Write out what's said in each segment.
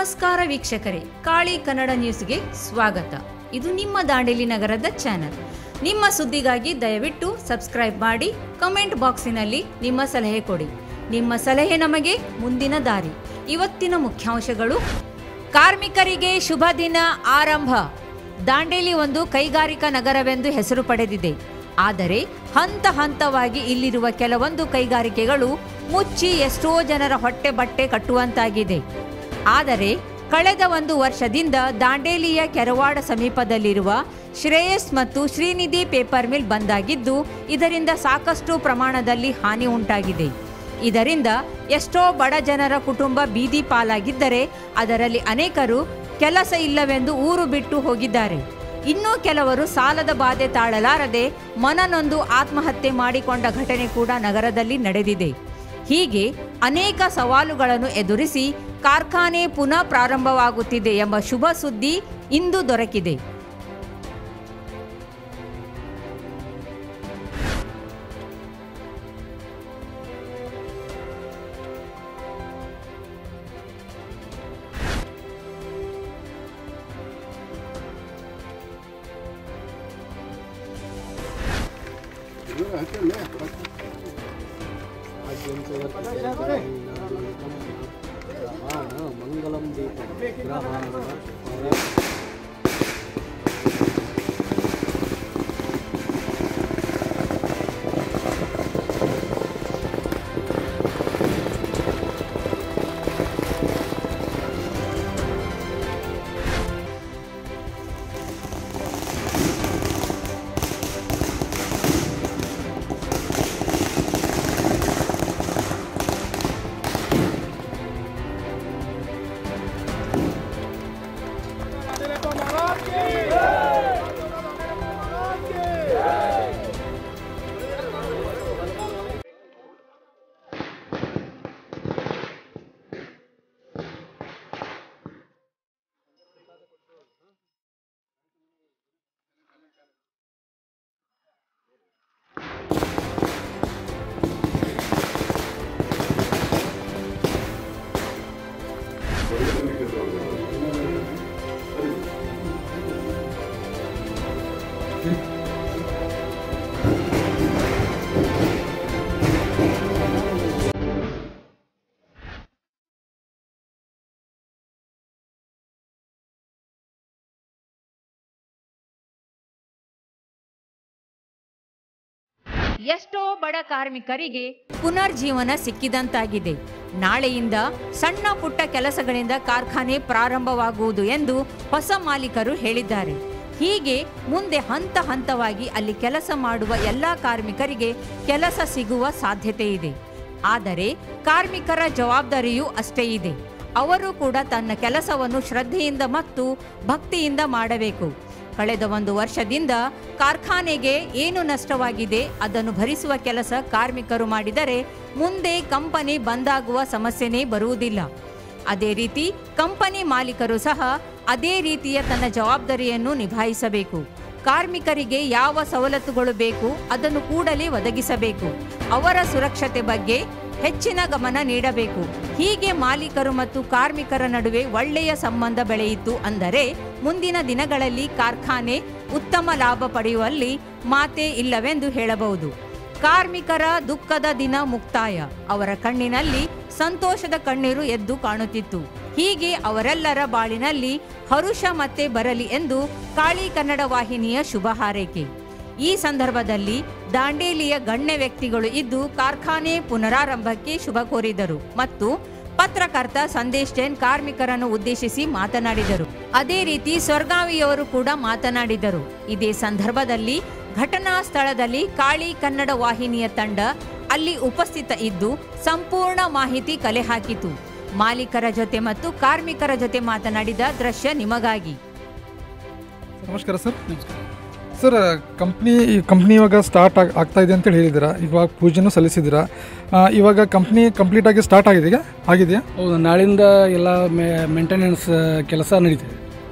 ನಮಸ್ಕಾರ ವೀಕ್ಷಕರೇ ಕಾಳಿ ಕನ್ನಡ ನ್ಯೂಸ್ಗೆ ಸ್ವಾಗತ ಇದು ನಿಮ್ಮ ದಾಂಡೇಲಿ ನಗರದ ಚಾನಲ್ ನಿಮ್ಮ ಸುದ್ದಿಗಾಗಿ ದಯವಿಟ್ಟು ಸಬ್ಸ್ಕ್ರೈಬ್ ಮಾಡಿ ಕಮೆಂಟ್ ಬಾಕ್ಸಿನಲ್ಲಿ ನಿಮ್ಮ ಸಲಹೆ ಕೊಡಿ ನಿಮ್ಮ ಸಲಹೆ ನಮಗೆ ಮುಂದಿನ ದಾರಿ ಇವತ್ತಿನ ಮುಖ್ಯಾಂಶಗಳು ಕಾರ್ಮಿಕರಿಗೆ ಶುಭ ದಿನ ಆರಂಭ ದಾಂಡೇಲಿ ಒಂದು ಕೈಗಾರಿಕಾ ನಗರವೆಂದು ಹೆಸರು ಪಡೆದಿದೆ ಆದರೆ ಹಂತ ಹಂತವಾಗಿ ಇಲ್ಲಿರುವ ಕೆಲವೊಂದು ಕೈಗಾರಿಕೆಗಳು ಮುಚ್ಚಿ ಎಷ್ಟೋ ಜನರ ಹೊಟ್ಟೆ ಬಟ್ಟೆ ಕಟ್ಟುವಂತಾಗಿದೆ ಆದರೆ ಕಳೆದ ಒಂದು ವರ್ಷದಿಂದ ದಾಂಡೇಲಿಯ ಕೆರವಾಡ ಸಮೀಪದಲ್ಲಿರುವ ಶ್ರೇಯಸ್ ಮತ್ತು ಶ್ರೀನಿಧಿ ಪೇಪರ್ ಮಿಲ್ ಬಂದಾಗಿದ್ದು ಇದರಿಂದ ಸಾಕಷ್ಟು ಪ್ರಮಾಣದಲ್ಲಿ ಹಾನಿ ಉಂಟಾಗಿದೆ ಇದರಿಂದ ಎಷ್ಟೋ ಬಡ ಜನರ ಕುಟುಂಬ ಬೀದಿ ಪಾಲಾಗಿದ್ದರೆ ಅದರಲ್ಲಿ ಅನೇಕರು ಕೆಲಸ ಇಲ್ಲವೆಂದು ಊರು ಬಿಟ್ಟು ಹೋಗಿದ್ದಾರೆ ಇನ್ನೂ ಕೆಲವರು ಸಾಲದ ಬಾಧೆ ತಾಳಲಾರದೆ ಮನನೊಂದು ಆತ್ಮಹತ್ಯೆ ಮಾಡಿಕೊಂಡ ಘಟನೆ ಕೂಡ ನಗರದಲ್ಲಿ ನಡೆದಿದೆ ಹೀಗೆ ಅನೇಕ ಸವಾಲುಗಳನ್ನು ಎದುರಿಸಿ ಕಾರ್ಖಾನೆ ಪುನಃ ಪ್ರಾರಂಭವಾಗುತ್ತಿದೆ ಎಂಬ ಶುಭ ಸುದ್ದಿ ಇಂದು ದೊರಕಿದೆ ಮಂಗಲಂ ದೀಪ ಎಷ್ಟೋ ಬಡ ಕಾರ್ಮಿಕರಿಗೆ ಪುನರ್ಜೀವನ ಸಿಕ್ಕಿದಂತಾಗಿದೆ ನಾಳೆಯಿಂದ ಸಣ್ಣ ಪುಟ್ಟ ಕೆಲಸಗಳಿಂದ ಕಾರ್ಖಾನೆ ಪ್ರಾರಂಭವಾಗುವುದು ಎಂದು ಹೊಸ ಮಾಲೀಕರು ಹೇಳಿದ್ದಾರೆ ಹೀಗೆ ಮುಂದೆ ಹಂತ ಹಂತವಾಗಿ ಅಲ್ಲಿ ಕೆಲಸ ಮಾಡುವ ಎಲ್ಲ ಕಾರ್ಮಿಕರಿಗೆ ಕೆಲಸ ಸಿಗುವ ಸಾಧ್ಯತೆ ಇದೆ ಆದರೆ ಕಾರ್ಮಿಕರ ಜವಾಬ್ದಾರಿಯೂ ಅಷ್ಟೇ ಇದೆ ಅವರು ಕೂಡ ತನ್ನ ಕೆಲಸವನ್ನು ಶ್ರದ್ಧೆಯಿಂದ ಮತ್ತು ಭಕ್ತಿಯಿಂದ ಮಾಡಬೇಕು ಕಳೆದ ಒಂದು ವರ್ಷದಿಂದ ಕಾರ್ಖಾನೆಗೆ ಏನು ನಷ್ಟವಾಗಿದೆ ಅದನ್ನು ಭರಿಸುವ ಕೆಲಸ ಕಾರ್ಮಿಕರು ಮಾಡಿದರೆ ಮುಂದೆ ಕಂಪನಿ ಬಂದಾಗುವ ಸಮಸ್ಯೆನೇ ಬರುವುದಿಲ್ಲ ಅದೇ ರೀತಿ ಕಂಪನಿ ಮಾಲೀಕರು ಸಹ ಅದೇ ರೀತಿಯ ತನ್ನ ಜವಾಬ್ದಾರಿಯನ್ನು ನಿಭಾಯಿಸಬೇಕು ಕಾರ್ಮಿಕರಿಗೆ ಯಾವ ಸವಲತ್ತುಗಳು ಬೇಕು ಅದನ್ನು ಕೂಡಲೇ ಒದಗಿಸಬೇಕು ಅವರ ಸುರಕ್ಷತೆ ಬಗ್ಗೆ ಹೆಚ್ಚಿನ ಗಮನ ನೀಡಬೇಕು ಹೀಗೆ ಮಾಲೀಕರು ಮತ್ತು ಕಾರ್ಮಿಕರ ನಡುವೆ ಒಳ್ಳೆಯ ಸಂಬಂಧ ಬೆಳೆಯಿತು ಅಂದರೆ ಮುಂದಿನ ದಿನಗಳಲ್ಲಿ ಕಾರ್ಖಾನೆ ಉತ್ತಮ ಲಾಭ ಪಡೆಯುವಲ್ಲಿ ಮಾತೇ ಇಲ್ಲವೆಂದು ಹೇಳಬಹುದು ಕಾರ್ಮಿಕರ ದುಃಖದ ದಿನ ಮುಕ್ತಾಯ ಅವರ ಕಣ್ಣಿನಲ್ಲಿ ಸಂತೋಷದ ಕಣ್ಣೀರು ಎದ್ದು ಕಾಣುತ್ತಿತ್ತು ಹೀಗೆ ಅವರೆಲ್ಲರ ಬಾಳಿನಲ್ಲಿ ಹರುಷ ಮತ್ತೆ ಬರಲಿ ಎಂದು ಕಾಳಿ ಕನ್ನಡ ವಾಹಿನಿಯ ಶುಭ ಹಾರೈಕೆ ಈ ಸಂದರ್ಭದಲ್ಲಿ ದಾಂಡೇಲಿಯ ಗಣ್ಯ ವ್ಯಕ್ತಿಗಳು ಇದ್ದು ಕಾರ್ಖಾನೆ ಪುನರಾರಂಭಕ್ಕೆ ಶುಭ ಕೋರಿದರು ಮತ್ತು ಪತ್ರಕರ್ತ ಸಂದೇಶ್ ಜೈನ್ ಕಾರ್ಮಿಕರನ್ನು ಉದ್ದೇಶಿಸಿ ಮಾತನಾಡಿದರು ಅದೇ ರೀತಿ ಸ್ವರ್ಗಾವಿಯವರು ಕೂಡ ಮಾತನಾಡಿದರು ಇದೇ ಸಂದರ್ಭದಲ್ಲಿ ಘಟನಾ ಸ್ಥಳದಲ್ಲಿ ಕಾಳಿ ಕನ್ನಡ ವಾಹಿನಿಯ ತಂಡ ಅಲ್ಲಿ ಉಪಸ್ಥಿತ ಇದ್ದು ಸಂಪೂರ್ಣ ಮಾಹಿತಿ ಕಲೆ ಹಾಕಿತು ಮಾಲೀಕರ ಜೊತೆ ಮತ್ತು ಕಾರ್ಮಿಕರ ಜೊತೆ ಮಾತನಾಡಿದ ದೃಶ್ಯ ನಿಮಗಾಗಿ ನಮಸ್ಕಾರ ಸರ್ ಸರ್ ಕಂಪ್ನಿ ಕಂಪ್ನಿ ಇವಾಗ ಸ್ಟಾರ್ಟ್ ಆಗ್ ಆಗ್ತಾ ಇದೆ ಅಂತೇಳಿ ಹೇಳಿದ್ದೀರಾ ಇವಾಗ ಪೂಜೆನೂ ಸಲ್ಲಿಸಿದ್ದೀರಾ ಆ, ಇವಾಗ ಕಂಪ್ನಿ ಕಂಪ್ಲೀಟ್ ಆಗಿ ಸ್ಟಾರ್ಟ್ ಆಗಿದೆ ಈಗ ಆಗಿದೆಯಾ ಹೌದು ನಾಳಿಂದ ಎಲ್ಲ ಮೇಂಟೆನೆನ್ಸ್ ಕೆಲಸ ನಡೀತಿದೆ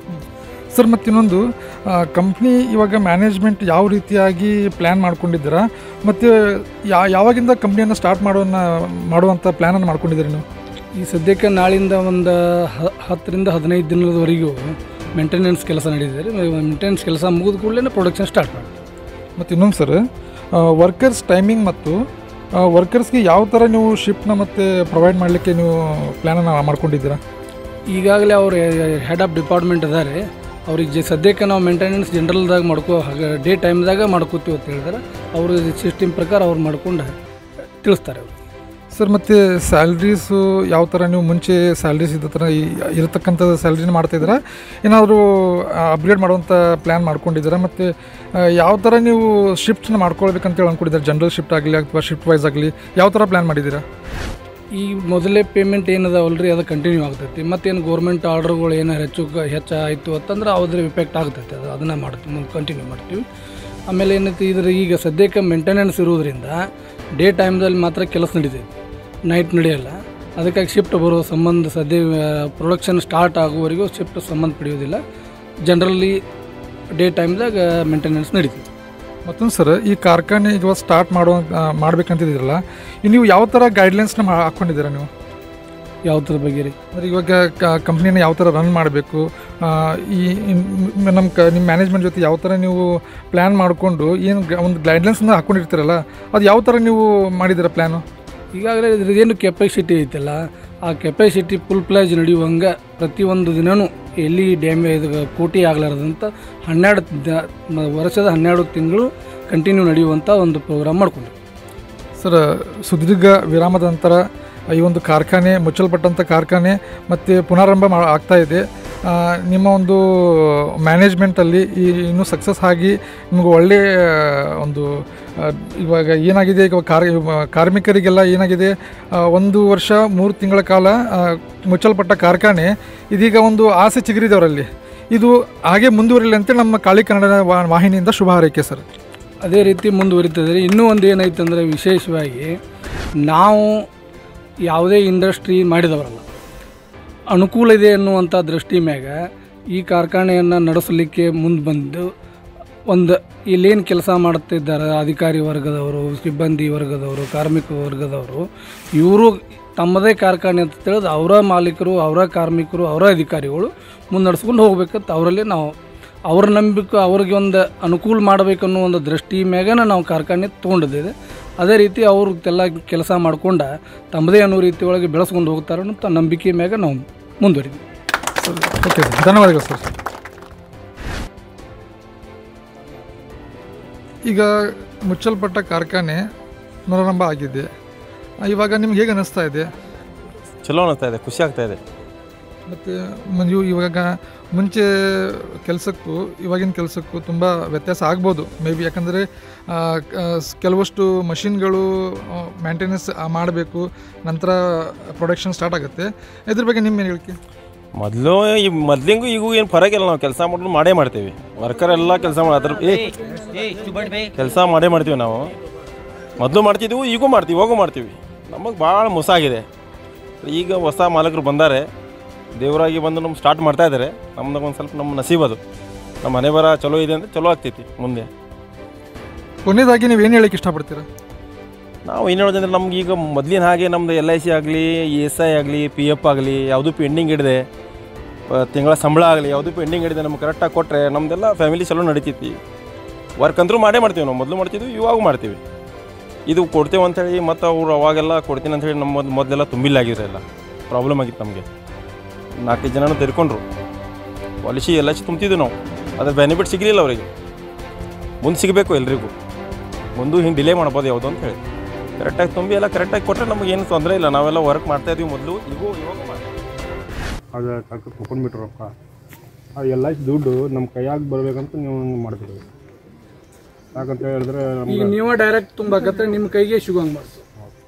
ಸರ್ ಮತ್ತು ಇನ್ನೊಂದು ಕಂಪ್ನಿ ಇವಾಗ ಮ್ಯಾನೇಜ್ಮೆಂಟ್ ಯಾವ ರೀತಿಯಾಗಿ ಪ್ಲ್ಯಾನ್ ಮಾಡ್ಕೊಂಡಿದ್ದೀರಾ ಮತ್ತು ಯಾ ಯಾವಾಗಿಂದ ಕಂಪ್ನಿಯನ್ನು ಸ್ಟಾರ್ಟ್ ಮಾಡೋನ್ನ ಮಾಡುವಂಥ ಪ್ಲ್ಯಾನನ್ನು ಮಾಡ್ಕೊಂಡಿದ್ದೀರಿ ನೀವು ಈ ಸದ್ಯಕ್ಕೆ ನಾಳಿಂದ ಒಂದು ಹ- ಹತ್ತರಿಂದ ಹದಿನೈದು ದಿನದವರೆಗೂ ಮೇಂಟೆನೆನ್ಸ್ ಕೆಲಸ ನಡೀತಿದೆ ಮೇಂಟೆನೆನ್ಸ್ ಕೆಲಸ ಮುಗಿದ ಕೂಡಲೇ ಪ್ರೊಡಕ್ಷನ್ ಸ್ಟಾರ್ಟ್ ಮಾಡಿ ಮತ್ತು ಇನ್ನೊಂದು ಸರ್ ವರ್ಕರ್ಸ್ ಟೈಮಿಂಗ್ ಮತ್ತು ವರ್ಕರ್ಸ್ಗೆ ಯಾವ ಥರ ನೀವು ಶಿಫ್ಟ್ನ ಮತ್ತು ಪ್ರೊವೈಡ್ ಮಾಡಲಿಕ್ಕೆ ನೀವು ಪ್ಲ್ಯಾನನ್ನು ಮಾಡ್ಕೊಂಡಿದ್ದೀರಾ ಈಗಾಗಲೇ ಅವ್ರು ಹೆಡ್ ಆಫ್ ಡಿಪಾರ್ಟ್ಮೆಂಟ್ ಅದಾರೆ ಅವ್ರಿಗೆ ಜ ಸದ್ಯಕ್ಕೆ ನಾವು ಮೇಂಟೆನೆನ್ಸ್ ಜನರಲ್ದಾಗ ಮಾಡ್ಕೋ ಡೇ ಟೈಮ್ದಾಗ ಮಾಡ್ಕೋತೀವಿ ಅಂತ ಹೇಳಿದಾರೆ ಅವ್ರ ಸಿಸ್ಟಮ್ ಪ್ರಕಾರ ಅವ್ರು ಮಾಡ್ಕೊಂಡು ತಿಳಿಸ್ತಾರೆ ಅವ್ರು ಸರ್ ಮತ್ತು ಸ್ಯಾಲ್ರೀಸು ಯಾವ ಥರ ನೀವು ಮುಂಚೆ ಸ್ಯಾಲ್ರೀಸ್ ಇದ್ದ ಥರ ಈ- ಇರತಕ್ಕಂಥ ಸ್ಯಾಲ್ರಿನ ಮಾಡ್ತಾಯಿದ್ದೀರಾ ಏನಾದರೂ ಅಪ್ಗ್ರೇಡ್ ಮಾಡುವಂಥ ಪ್ಲ್ಯಾನ್ ಮಾಡ್ಕೊಂಡಿದ್ದೀರಾ ಮತ್ತು ಯಾವ ಥರ ನೀವು ಶಿಫ್ಟ್ನ ಮಾಡ್ಕೊಳ್ಬೇಕಂತೇಳಿ ಅಂದ್ಕೊಂಡಿದ್ದೀರಾ ಜನರಲ್ ಶಿಫ್ಟ್ ಆಗಲಿ ಅಥವಾ ಶಿಫ್ಟ್ ವೈಸ್ ಆಗಲಿ ಯಾವ ಥರ ಪ್ಲ್ಯಾನ್ ಮಾಡಿದ್ದೀರಾ ಈ ಮೊದಲೇ ಪೇಮೆಂಟ್ ಏನದಾವಲ್ರಿ ಅದು ಕಂಟಿನ್ಯೂ ಆಗ್ತೈತಿ ಮತ್ತೇನು ಗೌರ್ಮೆಂಟ್ ಆರ್ಡರ್ಗಳು ಏನಾರು ಹೆಚ್ಚು ಕ- ಹೆಚ್ಚಾಯಿತು ಅಂತಂದ್ರೆ ಅದ್ರ ಇಫೆಕ್ಟ್ ಆಗ್ತೈತೆ ಅದು ಅದನ್ನು ಮಾಡ್ತೀವಿ ಮುಂದೆ ಕಂಟಿನ್ಯೂ ಮಾಡ್ತೀವಿ ಆಮೇಲೆ ಏನೈತಿ ಇದ್ರ ಈಗ ಸದ್ಯಕ್ಕೆ ಮೇಂಟೆನೆನ್ಸ್ ಇರೋದ್ರಿಂದ ಡೇ ಟೈಮ್ದಲ್ಲಿ ಮಾತ್ರ ಕೆಲಸ ನಡೀತೈತಿ ನೈಟ್ ನಡೆಯಲ್ಲ ಅದಕ್ಕಾಗಿ ಶಿಫ್ಟ್ ಬರೋ ಸಂಬಂಧ ಸದ್ಯ ಪ್ರೊಡಕ್ಷನ್ ಸ್ಟಾರ್ಟ್ ಆಗುವವರೆಗೂ ಶಿಫ್ಟ್ ಸಂಬಂಧ ಪಡೆಯೋದಿಲ್ಲ ಜನರಲಿ ಡೇ ಟೈಮ್ದಾಗ ಮೇಂಟೆನೆನ್ಸ್ ನಡೀತೈತಿ ಮತ್ತೊಂದು ಸರ್ ಈ ಕಾರ್ಖಾನೆ ಈಗ ಸ್ಟಾರ್ಟ್ ಮಾಡುವ ಮಾಡ್ಬೇಕಂತಿದ್ದೀರಲ್ಲ ಈ ನೀವು ಯಾವ ಥರ ಗೈಡ್ಲೈನ್ಸ್ನ ಹಾಕ್ಕೊಂಡಿದ್ದೀರಾ ನೀವು ಯಾವ ಥರ ಬಗ್ಗೆ ರೀ ಅಂದರೆ ಇವಾಗ ಕಂಪ್ನಿನ ಯಾವ ಥರ ರನ್ ಮಾಡಬೇಕು ಈ ನಮ್ಮ ಕ ನಿಮ್ಮ ಮ್ಯಾನೇಜ್ಮೆಂಟ್ ಜೊತೆ ಯಾವ ಥರ ನೀವು ಪ್ಲ್ಯಾನ್ ಮಾಡಿಕೊಂಡು ಏನು ಗ- ಒಂದು ಗೈಡ್ಲೈನ್ಸ್ನ ಹಾಕ್ಕೊಂಡಿರ್ತೀರಲ್ಲ ಅದು ಯಾವ ಥರ ನೀವು ಮಾಡಿದ್ದೀರಾ ಪ್ಲ್ಯಾನು ಈಗಾಗಲೇ ಇದ್ರದ್ದೇನು ಕೆಪಾಸಿಟಿ ಐತಲ್ಲ ಆ ಕೆಪಾಸಿಟಿ ಫುಲ್ ಪ್ಲೇಜ್ ನಡೆಯುವಂಗೆ ಪ್ರತಿಯೊಂದು ದಿನವೂ ಎಲ್ಲಿ ಡ್ಯಾಮೇಜ್ ಕೋಟಿ ಆಗಲಾರದಂತ ಹನ್ನೆರಡು ದ- ಮ- ವರ್ಷದ ಹನ್ನೆರಡು ತಿಂಗಳು ಕಂಟಿನ್ಯೂ ನಡೆಯುವಂಥ ಒಂದು ಪ್ರೋಗ್ರಾಮ್ ಮಾಡ್ಕೊಂಡ್ವಿ ಸರ್ ಸುದೀರ್ಘ ವಿರಾಮದ ನಂತರ ಈ ಒಂದು ಕಾರ್ಖಾನೆ ಮುಚ್ಚಲ್ಪಟ್ಟಂಥ ಕಾರ್ಖಾನೆ ಮತ್ತು ಪುನರಾರಂಭ ಮಾ ಆಗ್ತಾ ಇದೆ ಆ, ನಿಮ್ಮ ಒಂದು ಮ್ಯಾನೇಜ್ಮೆಂಟಲ್ಲಿ ಈ ಇನ್ನೂ ಸಕ್ಸಸ್ ಆಗಿ ನಿಮಗೆ ಒಳ್ಳೆಯ ಒಂದು ಆ, ಇವಾಗ ಏನಾಗಿದೆ ಈಗ ಕಾರ್ ಕಾರ್ಮಿಕರಿಗೆಲ್ಲ ಏನಾಗಿದೆ ಆ, ಒಂದು ವರ್ಷ ಮೂರು ತಿಂಗಳ ಕಾಲ ಆ, ಮುಚ್ಚಲ್ಪಟ್ಟ ಕಾರ್ಖಾನೆ ಇದೀಗ ಒಂದು ಆಸೆ ಚಿಗುರಿದೆ ಅವರಲ್ಲಿ ಇದು ಹಾಗೆ ಮುಂದುವರಿಲಿ ಅಂತೇಳಿ ನಮ್ಮ ಕಾಳಿ ಕನ್ನಡ ವಾ- ವಾಹಿನಿಯಿಂದ ಶುಭ ಹಾರೈಕೆ ಸರ್ ಅದೇ ರೀತಿ ಮುಂದುವರಿತದೆ ಇನ್ನೂ ಒಂದು ಏನೈತೆ ಅಂದರೆ ವಿಶೇಷವಾಗಿ ನಾವು ಯಾವುದೇ ಇಂಡಸ್ಟ್ರಿ ಮಾಡಿದವರಲ್ಲ ಅನುಕೂಲ ಇದೆ ಅನ್ನುವಂಥ ದೃಷ್ಟಿ ಮ್ಯಾಗ ಈ ಕಾರ್ಖಾನೆಯನ್ನು ನಡೆಸಲಿಕ್ಕೆ ಮುಂದೆ ಬಂದು ಒಂದು ಇಲ್ಲೇನು ಕೆಲಸ ಮಾಡುತ್ತಿದ್ದಾರೆ ಅಧಿಕಾರಿ ವರ್ಗದವರು ಸಿಬ್ಬಂದಿ ವರ್ಗದವರು ಕಾರ್ಮಿಕ ವರ್ಗದವರು ಇವರು ತಮ್ಮದೇ ಕಾರ್ಖಾನೆ ಅಂತ ತಿಳಿದು ಅವರ ಮಾಲೀಕರು ಅವರ ಕಾರ್ಮಿಕರು ಅವರ ಅಧಿಕಾರಿಗಳು ಮುನ್ನಡೆಸ್ಕೊಂಡು ಹೋಗ್ಬೇಕಂತ ಅವರಲ್ಲಿ ನಾವು ಅವ್ರ ನಂಬಿಕೆ ಅವ್ರಿಗೆ ಒಂದು ಅನುಕೂಲ ಮಾಡಬೇಕನ್ನೋ ಒಂದು ದೃಷ್ಟಿ ಮ್ಯಾಗನ ನಾವು ಕಾರ್ಖಾನೆ ತೊಗೊಂಡಿದ್ದೇವೆ ಅದೇ ರೀತಿ ಅವರು ಎಲ್ಲ ಕೆಲಸ ಮಾಡ್ಕೊಂಡ ತಮ್ಮದೇ ಅನ್ನೋ ರೀತಿ ಒಳಗೆ ಬೆಳೆಸ್ಕೊಂಡು ಹೋಗ್ತಾರೆ ಅನ್ನೋ ನಂಬಿಕೆ ಮ್ಯಾಗ ನಾವು ಮುಂದುವರಿದ್ವಿ ಓಕೆ ಸರ್ ಧನ್ಯವಾದಗಳು ಸರ್ ಈಗ ಮುಚ್ಚಲ್ಪಟ್ಟ ಕಾರ್ಖಾನೆ ಪುನರಾರಂಭ ಆಗಿದೆ ಆ, ಇವಾಗ ನಿಮ್ಗೆ ಹೇಗೆ ಅನ್ನಿಸ್ತಾ ಇದೆ ಚಲೋ ಅನ್ನಿಸ್ತಾ ಇದೆ ಖುಷಿ ಆಗ್ತಾ ಇದೆ ಮತ್ತು ನೀವು ಇವಾಗ ಮುಂಚೆ ಕೆಲಸಕ್ಕೂ ಇವಾಗಿನ ಕೆಲಸಕ್ಕೂ ತುಂಬ ವ್ಯತ್ಯಾಸ ಆಗ್ಬೋದು ಮೇ ಬಿ ಯಾಕಂದರೆ ಕೆಲವಷ್ಟು ಮಷಿನ್ಗಳು ಮೇಂಟೆನೆನ್ಸ್ ಮಾಡಬೇಕು ನಂತರ ಪ್ರೊಡಕ್ಷನ್ ಸ್ಟಾರ್ಟ್ ಆಗುತ್ತೆ ಇದ್ರ ಬಗ್ಗೆ ನಿಮ್ಮ ಏನು ಹೇಳಿಕೆ ಮೊದಲು ಈ ಮೊದ್ಲಿಂಗೂ ಈಗೂ ಏನು ಫರಕಿಲ್ಲ ನಾವು ಕೆಲಸ ಮಾಡಿದ್ರು ಮಾಡೇ ಮಾಡ್ತೀವಿ ವರ್ಕರ್ ಎಲ್ಲ ಕೆಲಸ ಮಾಡಿ ಅದ್ರ ಏ ಕೆಲಸ ಮಾಡೇ ಮಾಡ್ತೀವಿ ನಾವು ಮೊದಲು ಮಾಡ್ತಿದ್ವು ಈಗೂ ಮಾಡ್ತೀವಿ ಇವಾಗೂ ಮಾಡ್ತೀವಿ ನಮಗೆ ಭಾಳ ಮೋಸ ಆಗಿದೆ ಈಗ ಹೊಸ ಮಾಲಕರು ಬಂದಾರೆ ದೇವರಾಗಿ ಬಂದು ನಮ್ಗೆ ಸ್ಟಾರ್ಟ್ ಮಾಡ್ತಾ ಇದ್ದಾರೆ ನಮ್ದಾಗ ಒಂದು ಸ್ವಲ್ಪ ನಮ್ಮ ನಸೀಬ್ ಅದು ನಮ್ಮ ಮನೆ ಬರ ಚಲೋ ಇದೆ ಅಂತ ಚಲೋ ಆಗ್ತೈತಿ ಮುಂದೆ ಕೊನೆಯದಾಗಿ ನೀವು ಏನು ಹೇಳಕ್ಕೆ ಇಷ್ಟಪಡ್ತೀರಾ ನಾವು ಏನು ಹೇಳೋದಂದ್ರೆ ನಮ್ಗೆ ಈಗ ಮೊದಲಿನ ಹಾಗೆ ನಮ್ಮದು ಎಲ್ ಐ ಸಿ ಆಗಲಿ ಇ ಎಸ್ ಐ ಆಗಲಿ ಪಿ ಎಫ್ ಆಗಲಿ ಯಾವುದು ಪೆಂಡಿಂಗ್ ಹಿಡಿದೆ ತಿಂಗಳ ಸಂಬಳ ಆಗಲಿ ಯಾವುದು ಪೆಂಡಿಂಗ್ ಹಿಡಿದೆ ನಮ್ಗೆ ಕರೆಕ್ಟಾಗಿ ಕೊಟ್ಟರೆ ನಮ್ಮದೆಲ್ಲ ಫ್ಯಾಮಿಲಿ ಚಲೋ ನಡೀತೈತಿ ವರ್ಕ್ ಅಂತೂ ಮಾಡೇ ಮಾಡ್ತೀವಿ ನಾವು ಮೊದಲು ಮಾಡ್ತಿದ್ವಿ ಇವಾಗ ಮಾಡ್ತೀವಿ ಇದು ಕೊಡ್ತೇವೆ ಅಂತೇಳಿ ಮತ್ತು ಅವ್ರು ಅವಾಗೆಲ್ಲ ಕೊಡ್ತೀನಿ ಅಂತೇಳಿ ನಮ್ಮ ಮೊದಲು ಮೊದಲೆಲ್ಲ ತುಂಬಿಲ್ಲ ಆಗಿದ್ರೆ ಎಲ್ಲ ಪ್ರಾಬ್ಲಮ್ ಆಗಿತ್ತು ನಮಗೆ ನಾಲ್ಕೈದು ಜನನೂ ತೆರ್ಕೊಂಡ್ರು ಪಾಲಿಸಿ ಎಲ್ ಐ ಸಿ ತುಂಬ್ತಿದ್ವಿ ನಾವು ಅದ್ರ ಬೆನಿಫಿಟ್ ಸಿಗಲಿಲ್ಲ ಅವರಿಗೆ ಮುಂದೆ ಸಿಗಬೇಕು ಎಲ್ರಿಗೂ ಮುಂದೆ ಹಿಂಗೆ ಡಿಲೇ ಮಾಡ್ಬೋದು ಯಾವುದು ಅಂತ ಹೇಳಿ ಕರೆಕ್ಟಾಗಿ ತುಂಬಿ ಎಲ್ಲ ಕರೆಕ್ಟಾಗಿ ಕೊಟ್ಟರೆ ನಮಗೆ ಏನು ತೊಂದರೆ ಇಲ್ಲ ನಾವೆಲ್ಲ ವರ್ಕ್ ಮಾಡ್ತಾ ಇದೀವಿ ಮೊದಲು ಈಗೂ ಇವಾಗ ಮಾಡ್ತೀವಿ ಅದು ಕರ್ಕೊಂಡು ತೊಗೊಂಡ್ಬಿಟ್ರು ರೊಕ್ಕ ಅದು ಎಲ್ಲ ದುಡ್ಡು ನಮ್ಮ ಕೈಯಾಗ ಬರಬೇಕಂತ ನೀವು ಮಾಡ್ತೀವಿ ಯಾಕಂತ ಹೇಳಿದ್ರೆ ಈಗ ನಮ್ಗೆ ನೀವೇ ಡೈರೆಕ್ಟ್ ತುಂಬಾಕತ್ತೆ ನಿಮ್ಮ ಕೈಗೆ ಸಿಗೋಂಗೆ ಮಾಡಿಸು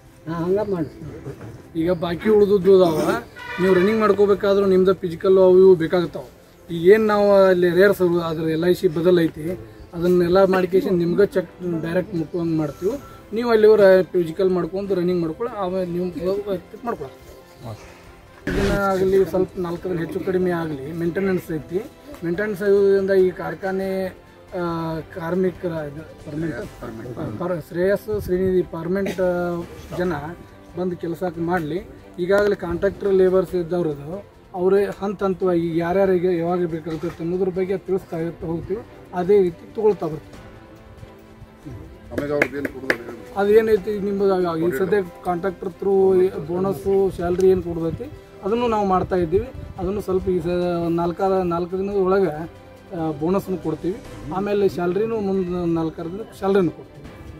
ಈಗ ಬಾಕಿ ಉಳಿದದ್ದು ಅದಾವ ನೀವು ರನ್ನಿಂಗ್ ಮಾಡ್ಕೋಬೇಕಾದ್ರೂ ನಿಮ್ದು ಫಿಸಿಕಲ್ ಅವು ಇವು ಬೇಕಾಗ್ತಾವೆ ಈಗ ಏನು ನಾವು ಅಲ್ಲಿ ರೇರ್ಸ್ ಅದ್ರ ಎಲ್ ಐ ಸಿ ಬದಲೈತಿ ಅದನ್ನೆಲ್ಲ ಮಾಡಿಕೇಶನ್ ನಿಮ್ಗೆ ಚೆಕ್ ಡೈರೆಕ್ಟ್ ಮುಟ್ಕೊಂಡ್ ಮಾಡ್ತೀವಿ ನೀವು ಅಲ್ಲಿ ಫಿಸಿಕಲ್ ಮಾಡ್ಕೊಂಡು ರನ್ನಿಂಗ್ ಮಾಡ್ಕೊಳ್ಳಿ ಆಮೇಲೆ ನೀವು ಮಾಡ್ಕೊಳ್ಳಿ ದಿನ ಆಗಲಿ ಸ್ವಲ್ಪ ನಾಲ್ಕು ದಿನ ಹೆಚ್ಚು ಕಡಿಮೆ ಆಗಲಿ ಮೇಂಟೆನೆನ್ಸ್ ಐತಿ ಮೇಂಟೆನೆನ್ಸ್ ಆಗೋದ್ರಿಂದ ಈ ಕಾರ್ಖಾನೆ ಆ, ಕಾರ್ಮಿಕರ ಇದು ಪರ್ಮೆಂಟ್ ಪರ್ ಶ್ರೇಯಸ್ ಶ್ರೀನಿಧಿ ಪರ್ಮೆಂಟ್ ಜನ ಬಂದು ಕೆಲಸಕ್ಕೆ ಮಾಡಲಿ ಈಗಾಗಲೇ ಕಾಂಟ್ರಾಕ್ಟರ್ ಲೇಬರ್ಸ್ ಇದ್ದವ್ರದ್ದು ಅವರೇ ಹಂತ ಹಂತವಾಗಿ ಯಾರ್ಯಾರಿಗೆ ಯಾವಾಗ ಬೇಕಾಗುತ್ತೆ ಅನ್ನೋದ್ರ ಬಗ್ಗೆ ತಿಳಿಸ್ತಾ ಇರ್ತಾ ಹೋಗ್ತೀವಿ ಅದೇ ರೀತಿ ತಗೊಳ್ತಾ ಬರ್ತೀವಿ ಆಮೇಲೆ ಅವ್ರದ್ದು ಏನು ಕೊಡೋದು ಅದೇನೈತಿ ನಿಮ್ಮದು ಈ ಸದ್ಯ ಕಾಂಟ್ರಾಕ್ಟರ್ ಥ್ರೂ ಬೋನಸ್ಸು ಸ್ಯಾಲ್ರಿ ಏನು ಕೊಡ್ತೈತಿ ಅದನ್ನು ನಾವು ಮಾಡ್ತಾ ಇದ್ದೀವಿ ಅದನ್ನು ಸ್ವಲ್ಪ ಈ ಸ ನಾಲ್ಕಾರು ನಾಲ್ಕು ದಿನದ ಒಳಗೆ ಬೋನಸ್ನು ಕೊಡ್ತೀವಿ ಆಮೇಲೆ ಸ್ಯಾಲ್ರಿನೂ ಮುಂದೆ ನಾಲ್ಕಾರು ದಿನ ಸ್ಯಾಲ್ರಿನೂ ಕೊಡ್ತೀವಿ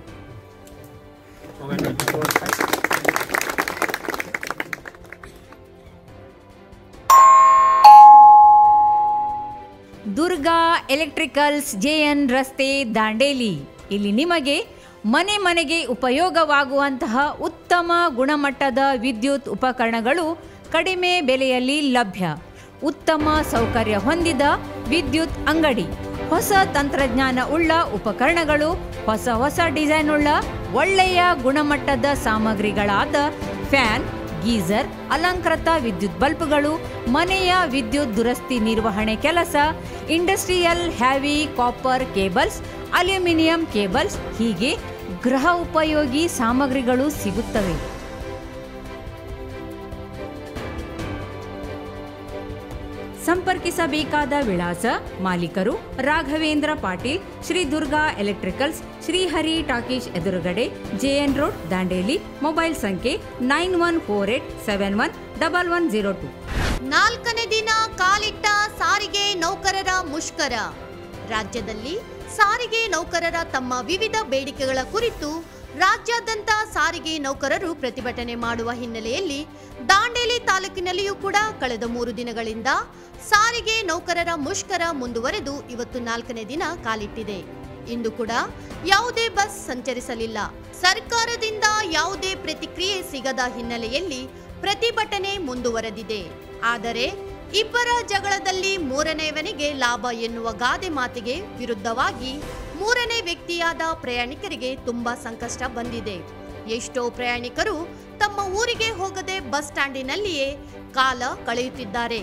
ದುರ್ಗಾ ಎಲೆಕ್ಟ್ರಿಕಲ್ಸ್ ಜೆಎನ್ ರಸ್ತೆ ದಾಂಡೇಲಿ ಇಲ್ಲಿ ನಿಮಗೆ ಮನೆ ಮನೆಗೆ ಉಪಯೋಗವಾಗುವಂತಹ ಉತ್ತಮ ಗುಣಮಟ್ಟದ ವಿದ್ಯುತ್ ಉಪಕರಣಗಳು ಕಡಿಮೆ ಬೆಲೆಯಲ್ಲಿ ಲಭ್ಯ ಉತ್ತಮ ಸೌಕರ್ಯ ಹೊಂದಿದ ವಿದ್ಯುತ್ ಅಂಗಡಿ ಹೊಸ ತಂತ್ರಜ್ಞಾನ ಉಳ್ಳ ಉಪಕರಣಗಳು ಹೊಸ ಹೊಸ ಡಿಸೈನ್ ಉಳ್ಳ ಒಳ್ಳೆಯ ಗುಣಮಟ್ಟದ ಸಾಮಗ್ರಿಗಳಾದ ಫ್ಯಾನ್ ಗೀಸರ್ ಅಲಂಕೃತ ವಿದ್ಯುತ್ ಬಲ್ಬ್ಗಳು ಮನೆಯ ವಿದ್ಯುತ್ ದುರಸ್ತಿ ನಿರ್ವಹಣೆ ಕೆಲಸ industrial heavy copper cables aluminium cables ಹೀಗೆ ಗೃಹ ಉಪಯೋಗಿ ಸಾಮಗ್ರಿಗಳು ಸಿಗುತ್ತವೆ ಸಂಪರ್ಕಿಸಬೇಕಾದ ವಿಳಾಸ ಮಾಲೀಕರು ರಾಘವೇಂದ್ರ ಪಾಟೀಲ್ ಶ್ರೀ ದುರ್ಗಾ ಎಲೆಕ್ಟ್ರಿಕಲ್ಸ್ ಶ್ರೀಹರಿ ಟಾಕೀಶ್ ಎದುರುಗಡೆ ಜೆಎನ್ ರೋಡ್ ದಾಂಡೇಲಿ ಮೊಬೈಲ್ ಸಂಖ್ಯೆ nine one four eight seven one double one zero two ನಾಲ್ಕನೇ ದಿನ ಕಾಲಿಟ್ಟ ಸಾರಿಗೆ ನೌಕರರ ಮುಷ್ಕರ ರಾಜ್ಯದಲ್ಲಿ ಸಾರಿಗೆ ನೌಕರರ ತಮ್ಮ ವಿವಿಧ ಬೇಡಿಕೆಗಳ ಕುರಿತು ರಾಜ್ಯಾದ್ಯಂತ ಸಾರಿಗೆ ನೌಕರರು ಪ್ರತಿಭಟನೆ ಮಾಡುವ ಹಿನ್ನೆಲೆಯಲ್ಲಿ ದಾಂಡೇಲಿ ತಾಲೂಕಿನಲ್ಲಿಯೂ ಕೂಡ ಕಳೆದ ಮೂರು ದಿನಗಳಿಂದ ಸಾರಿಗೆ ನೌಕರರ ಮುಷ್ಕರ ಮುಂದುವರೆದು ಇವತ್ತು ನಾಲ್ಕನೇ ದಿನ ಕಾಲಿಟ್ಟಿದೆ ಇಂದು ಕೂಡ ಯಾವುದೇ ಬಸ್ ಸಂಚರಿಸಲಿಲ್ಲ ಸರ್ಕಾರದಿಂದ ಯಾವುದೇ ಪ್ರತಿಕ್ರಿಯೆ ಸಿಗದ ಹಿನ್ನೆಲೆಯಲ್ಲಿ ಪ್ರತಿಭಟನೆ ಮುಂದುವರೆದಿದೆ ಆದರೆ ಇಬ್ಬರ ಜಗಳದಲ್ಲಿ ಮೂರನೆಯವನಿಗೆ ಲಾಭ ಎನ್ನುವ ಗಾದೆ ಮಾತಿಗೆ ವಿರುದ್ಧವಾಗಿ ಮೂರನೇ ವ್ಯಕ್ತಿಯಾದ ಪ್ರಯಾಣಿಕರಿಗೆ ತುಂಬಾ ಸಂಕಷ್ಟ ಬಂದಿದೆ ಎಷ್ಟೋ ಪ್ರಯಾಣಿಕರು ತಮ್ಮ ಊರಿಗೆ ಹೋಗದೆ ಬಸ್ ಸ್ಟ್ಯಾಂಡಿನಲ್ಲಿಯೇ ಕಾಲ ಕಳೆಯುತ್ತಿದ್ದಾರೆ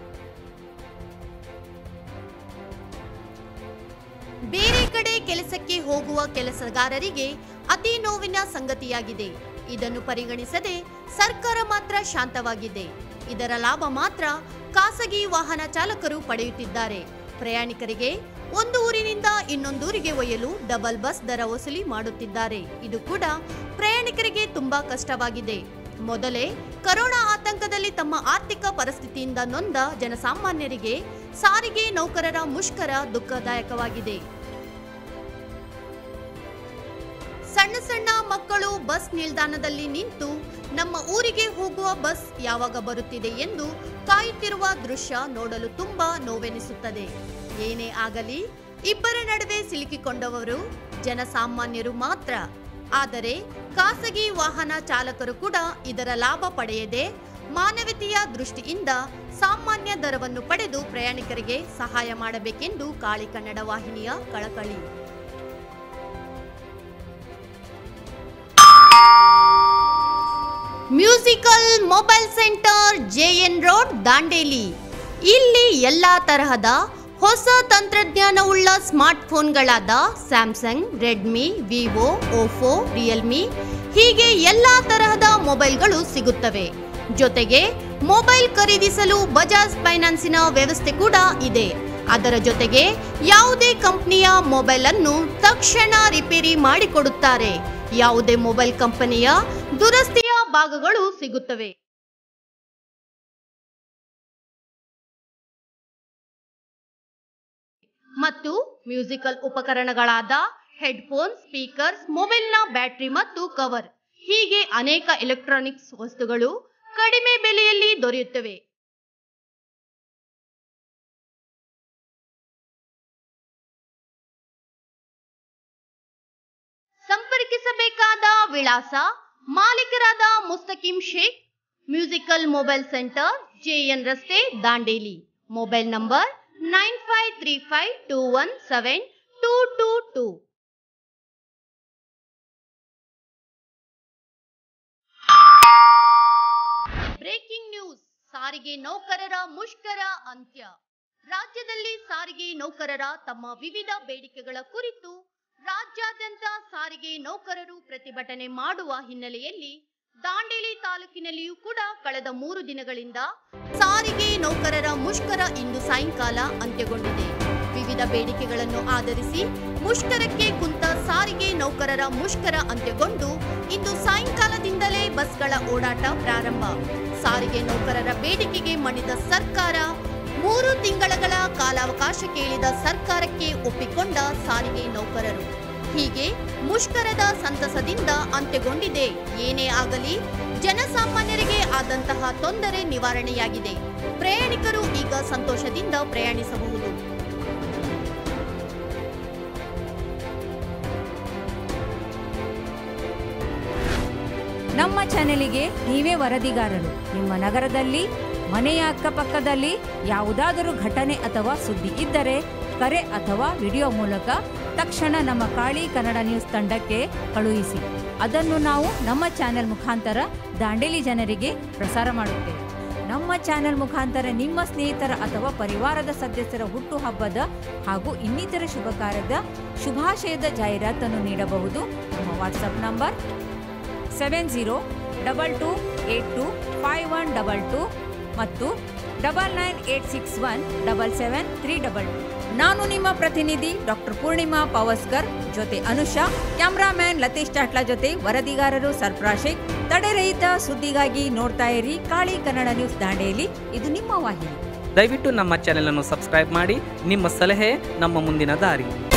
ಬೇರೆ ಕಡೆ ಕೆಲಸಕ್ಕೆ ಹೋಗುವ ಕೆಲಸಗಾರರಿಗೆ ಅತಿ ನೋವಿನ ಸಂಗತಿಯಾಗಿದೆ ಇದನ್ನು ಪರಿಗಣಿಸದೆ ಸರ್ಕಾರ ಮಾತ್ರ ಶಾಂತವಾಗಿದೆ ಇದರ ಲಾಭ ಮಾತ್ರ ಖಾಸಗಿ ವಾಹನ ಚಾಲಕರು ಪಡೆಯುತ್ತಿದ್ದಾರೆ ಪ್ರಯಾಣಿಕರಿಗೆ ಒಂದು ಊರಿನಿಂದ ಇನ್ನೊಂದೂರಿಗೆ ಒಯ್ಯಲು ಡಬಲ್ ಬಸ್ ದರ ವಸೂಲಿ ಮಾಡುತ್ತಿದ್ದಾರೆ ಇದು ಕೂಡ ಪ್ರಯಾಣಿಕರಿಗೆ ತುಂಬಾ ಕಷ್ಟವಾಗಿದೆ ಮೊದಲೇ ಕರೋನಾ ಆತಂಕದಲ್ಲಿ ತಮ್ಮ ಆರ್ಥಿಕ ಪರಿಸ್ಥಿತಿಯಿಂದ ನೊಂದ ಜನಸಾಮಾನ್ಯರಿಗೆ ಸಾರಿಗೆ ನೌಕರರ ಮುಷ್ಕರ ದುಃಖದಾಯಕವಾಗಿದೆ ಸಣ್ಣ ಸಣ್ಣ ಮಕ್ಕಳು ಬಸ್ ನಿಲ್ದಾಣದಲ್ಲಿ ನಿಂತು ನಮ್ಮ ಊರಿಗೆ ಹೋಗುವ ಬಸ್ ಯಾವಾಗ ಬರುತ್ತಿದೆ ಎಂದು ಕಾಯುತ್ತಿರುವ ದೃಶ್ಯ ನೋಡಲು ತುಂಬಾ ನೋವೆನಿಸುತ್ತದೆ ಏನೇ ಆಗಲಿ ಇಬ್ಬರ ನಡುವೆ ಸಿಲುಕಿಕೊಂಡವರು ಜನಸಾಮಾನ್ಯರು ಮಾತ್ರ ಆದರೆ ಖಾಸಗಿ ವಾಹನ ಚಾಲಕರು ಕೂಡ ಇದರ ಲಾಭ ಪಡೆಯದೆ ಮಾನವೀಯತೆಯ ದೃಷ್ಟಿಯಿಂದ ಸಾಮಾನ್ಯ ದರವನ್ನು ಪಡೆದು ಪ್ರಯಾಣಿಕರಿಗೆ ಸಹಾಯ ಮಾಡಬೇಕೆಂದು ಕಾಳಿ ಕನ್ನಡ ವಾಹಿನಿಯ ಕಳಕಳಿ musical mobile centre JN road Dandeli ಇಲ್ಲಿ ಎಲ್ಲ ತರಹದ ಹೊಸ ತಂತ್ರಜ್ಞಾನವುಳ್ಳ ಸ್ಮಾರ್ಟ್ಫೋನ್ಗಳಾದ Samsung Redmi Vivo Oppo Realme ಹೀಗೆ ಎಲ್ಲ ತರಹದ ಮೊಬೈಲ್ಗಳು ಸಿಗುತ್ತವೆ ಜೊತೆಗೆ ಮೊಬೈಲ್ ಖರೀದಿಸಲು ಬಜಾಜ್ ಫೈನಾನ್ಸಿನ ವ್ಯವಸ್ಥೆ ಕೂಡ ಇದೆ ಅದರ ಜೊತೆಗೆ ಯಾವುದೇ ಕಂಪನಿಯ ಮೊಬೈಲ್ ಅನ್ನು ತಕ್ಷಣ ರಿಪೇರಿ ಮಾಡಿಕೊಡುತ್ತಾರೆ ಯಾವುದೇ ಮೊಬೈಲ್ ಕಂಪನಿಯ ದುರಸ್ತಿಯ ಭಾಗಗಳು ಸಿಗುತ್ತವೆ ಮತ್ತು ಮ್ಯೂಸಿಕಲ್ ಉಪಕರಣಗಳಾದ ಹೆಡ್ಫೋನ್ ಸ್ಪೀಕರ್ಸ್ ಮೊಬೈಲ್ನ ಬ್ಯಾಟರಿ ಮತ್ತು ಕವರ್ ಹೀಗೆ ಅನೇಕ ಎಲೆಕ್ಟ್ರಾನಿಕ್ಸ್ ವಸ್ತುಗಳು ಕಡಿಮೆ ಬೆಲೆಯಲ್ಲಿ ದೊರೆಯುತ್ತವೆ ಸಂಪರ್ಕಿಸಬೇಕಾದ ವಿಳಾಸ ಮಾಲೀಕರಾದ Mustakim Sheikh musical mobile centre JN ರಸ್ತೆ Dandeli mobile number nine five three five two one seven two two two breaking news ಸಾರಿಗೆ ನೌಕರರ ಮುಷ್ಕರ ಅಂತ್ಯ ರಾಜ್ಯದಲ್ಲಿ ಸಾರಿಗೆ ನೌಕರರ ತಮ್ಮ ವಿವಿಧ ಬೇಡಿಕೆಗಳ ಕುರಿತು ರಾಜ್ಯಾದ್ಯಂತ ಸಾರಿಗೆ ನೌಕರರು ಪ್ರತಿಭಟನೆ ಮಾಡುವ ಹಿನ್ನೆಲೆಯಲ್ಲಿ ದಾಂಡೇಲಿ ತಾಲೂಕಿನಲ್ಲಿಯೂ ಕೂಡ ಕಳೆದ ಮೂರು ದಿನಗಳಿಂದ ಸಾರಿಗೆ ನೌಕರರ ಮುಷ್ಕರ ಇಂದು ಸಾಯಂಕಾಲ ಅಂತ್ಯಗೊಂಡಿದೆ ವಿವಿಧ ಬೇಡಿಕೆಗಳನ್ನು ಆಧರಿಸಿ ಮುಷ್ಕರಕ್ಕೆ ಕುಂತ ಸಾರಿಗೆ ನೌಕರರ ಮುಷ್ಕರ ಅಂತ್ಯಗೊಂಡು ಇಂದು ಸಾಯಂಕಾಲದಿಂದಲೇ ಬಸ್ಗಳ ಓಡಾಟ ಪ್ರಾರಂಭ ಸಾರಿಗೆ ನೌಕರರ ಬೇಡಿಕೆಗೆ ಮಣಿದ ಸರ್ಕಾರ ಮೂರು ತಿಂಗಳಗಳ ಕಾಲಾವಕಾಶ ಕೇಳಿದ ಸರ್ಕಾರಕ್ಕೆ ಒಪ್ಪಿಕೊಂಡ ಸಾರಿಗೆ ನೌಕರರು ಹೀಗೆ ಮುಷ್ಕರದ ಸಂತಸದಿಂದ ಅಂತ್ಯಗೊಂಡಿದೆ ಏನೇ ಆಗಲಿ ಜನಸಾಮಾನ್ಯರಿಗೆ ಆದಂತಹ ತೊಂದರೆ ನಿವಾರಣೆಯಾಗಿದೆ ಪ್ರಯಾಣಿಕರು ಈಗ ಸಂತೋಷದಿಂದ ಪ್ರಯಾಣಿಸಬಹುದು ನಮ್ಮ ಚಾನೆಲಿಗೆ ನೀವೇ ವರದಿಗಾರರು ನಿಮ್ಮ ನಗರದಲ್ಲಿ ಮನೆಯ ಅಕ್ಕಪಕ್ಕದಲ್ಲಿ ಯಾವುದಾದರೂ ಘಟನೆ ಅಥವಾ ಸುದ್ದಿ ಇದ್ದರೆ ಕರೆ ಅಥವಾ ವಿಡಿಯೋ ಮೂಲಕ ತಕ್ಷಣ ನಮ್ಮ ಕಾಳಿ ಕನ್ನಡ ನ್ಯೂಸ್ ತಂಡಕ್ಕೆ ಕಳುಹಿಸಿ ಅದನ್ನು ನಾವು ನಮ್ಮ ಚಾನೆಲ್ ಮುಖಾಂತರ ದಾಂಡೇಲಿ ಜನರಿಗೆ ಪ್ರಸಾರ ಮಾಡುತ್ತೇವೆ ನಮ್ಮ ಚಾನೆಲ್ ಮುಖಾಂತರ ನಿಮ್ಮ ಸ್ನೇಹಿತರ ಅಥವಾ ಪರಿವಾರದ ಸದಸ್ಯರ ಹುಟ್ಟುಹಬ್ಬದ ಹಾಗೂ ಇನ್ನಿತರ ಶುಭ ಕಾರ್ಯದ ಶುಭಾಶಯದ ಜಾಹೀರಾತನ್ನು ನೀಡಬಹುದು ನಮ್ಮ WhatsApp number seven zero double two eight two five one double two ಮತ್ತು double nine eight six one double seven three double two ನಾನು ನಿಮ್ಮ ಪ್ರತಿನಿಧಿ ಡಾಕ್ಟರ್ ಪೂರ್ಣಿಮಾ ಪವಸ್ಕರ್ ಜೊತೆ ಅನುಷಾ ಕ್ಯಾಮ್ರಾಮ್ಯಾನ್ ಲತೀಶ್ ಚಾಟ್ಲಾ ಜೊತೆ ವರದಿಗಾರರು ಸರ್ಫರಾಜ್ ಶೇಖ್ ತಡೆರಹಿತ ಸುದ್ದಿಗಾಗಿ ನೋಡ್ತಾ ಇರಿ ಕಾಳಿ ಕನ್ನಡ ನ್ಯೂಸ್ ದಾಂಡೇಲಿ ಇದು ನಿಮ್ಮ ವಾಹಿನಿ ದಯವಿಟ್ಟು ನಮ್ಮ ಚಾನೆಲ್ ಅನ್ನು ಸಬ್ಸ್ಕ್ರೈಬ್ ಮಾಡಿ ನಿಮ್ಮ ಸಲಹೆ ನಮ್ಮ ಮುಂದಿನ ದಾರಿ